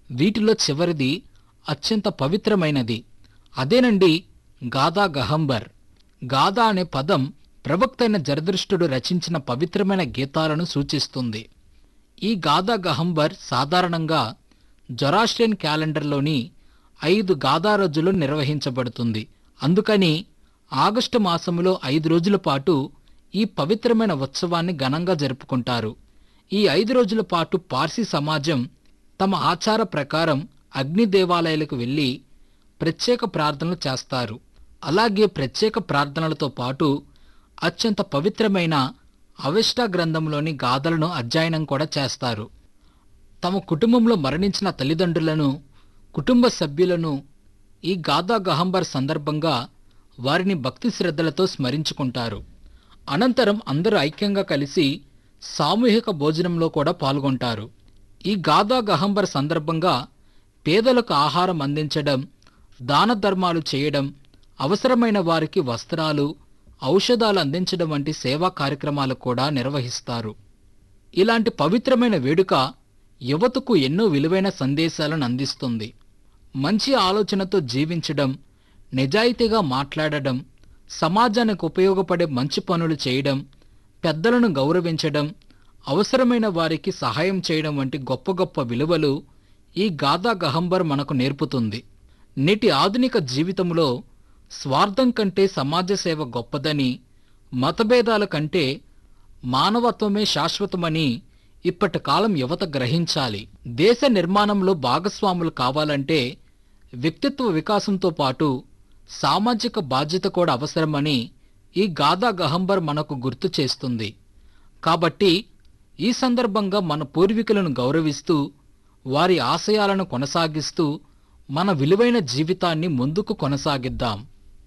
వీటిలో చివరిది అత్యంత పవిత్రమైనది అదేనండి గాదా గహంబర్ గాదా అనే పదం ప్రవక్త అయిన జరదృష్టుడు రచించిన పవిత్రమైన గీతాలను సూచిస్తుంది ఈ గాదా గహంబర్ సాధారణంగా జొరాస్ట్రియన్ క్యాలెండర్లోని ఐదు గాదా రోజులు నిర్వహించబడుతుంది అందుకని ఆగస్టు మాసములో ఐదు రోజుల పాటు ఈ పవిత్రమైన ఉత్సవాన్ని ఘనంగా జరుపుకుంటారు ఈ ఐదు రోజుల పాటు పార్సీ సమాజం తమ ఆచార ప్రకారం అగ్ని దేవాలయాలకు వెళ్లి ప్రత్యేక ప్రార్థనలు చేస్తారు అలాగే ప్రత్యేక ప్రార్థనలతో పాటు అత్యంత పవిత్రమైన అవెస్టా గ్రంథంలోని గాథలను అధ్యయనం కూడా చేస్తారు తమ కుటుంబంలో మరణించిన తల్లిదండ్రులను కుటుంబ సభ్యులను ఈ గాదా గహంబర్ సందర్భంగా వారిని భక్తి శ్రద్ధలతో స్మరించుకుంటారు అనంతరం అందరూ ఐక్యంగా కలిసి సామూహిక భోజనంలో కూడా పాల్గొంటారు ఈ గాదా గహంబర్ సందర్భంగా పేదలకు ఆహారం అందించడం దాన ధర్మాలు చేయడం అవసరమైన వారికి వస్త్రాలు ఔషధాలు అందించడం వంటి సేవా కార్యక్రమాలు కూడా నిర్వహిస్తారు ఇలాంటి పవిత్రమైన వేడుక యువతకు ఎన్నో విలువైన సందేశాలను అందిస్తుంది మంచి ఆలోచనతో జీవించడం నిజాయితీగా మాట్లాడడం సమాజానికి ఉపయోగపడే మంచి పనులు చేయడం పెద్దలను గౌరవించడం అవసరమైన వారికి సహాయం చేయడం వంటి గొప్ప గొప్ప విలువలు ఈ గాథా గహంబర్ మనకు నేర్పుతుంది నేటి ఆధునిక జీవితంలో స్వార్థం కంటే సమాజ సేవ గొప్పదని మతభేదాల కంటే మానవత్వమే శాశ్వతమని ఇప్పటి కాలం యువత గ్రహించాలి దేశ నిర్మాణంలో భాగస్వాములు కావాలంటే వ్యక్తిత్వ వికాసంతో పాటు సామాజిక బాధ్యత కూడా అవసరమని ఈ గాథా గహంబర్ మనకు గుర్తు చేస్తుంది కాబట్టి ఈ సందర్భంగా మన పూర్వీకులను గౌరవిస్తూ వారి ఆశయాలను కొనసాగిస్తూ మన విలువైన జీవితాన్ని ముందుకు కొనసాగిద్దాం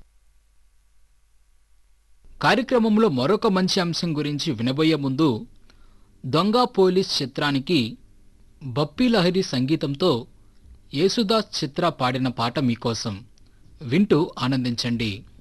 కార్యక్రమంలో మరొక మంచి అంశం గురించి వినబోయే ముందు దొంగ పోలీస్ చిత్రానికి బప్పీ లహరి సంగీతంతో యేసుదాస్ చిత్ర పాడిన పాట మీకోసం వింటూ ఆనందించండి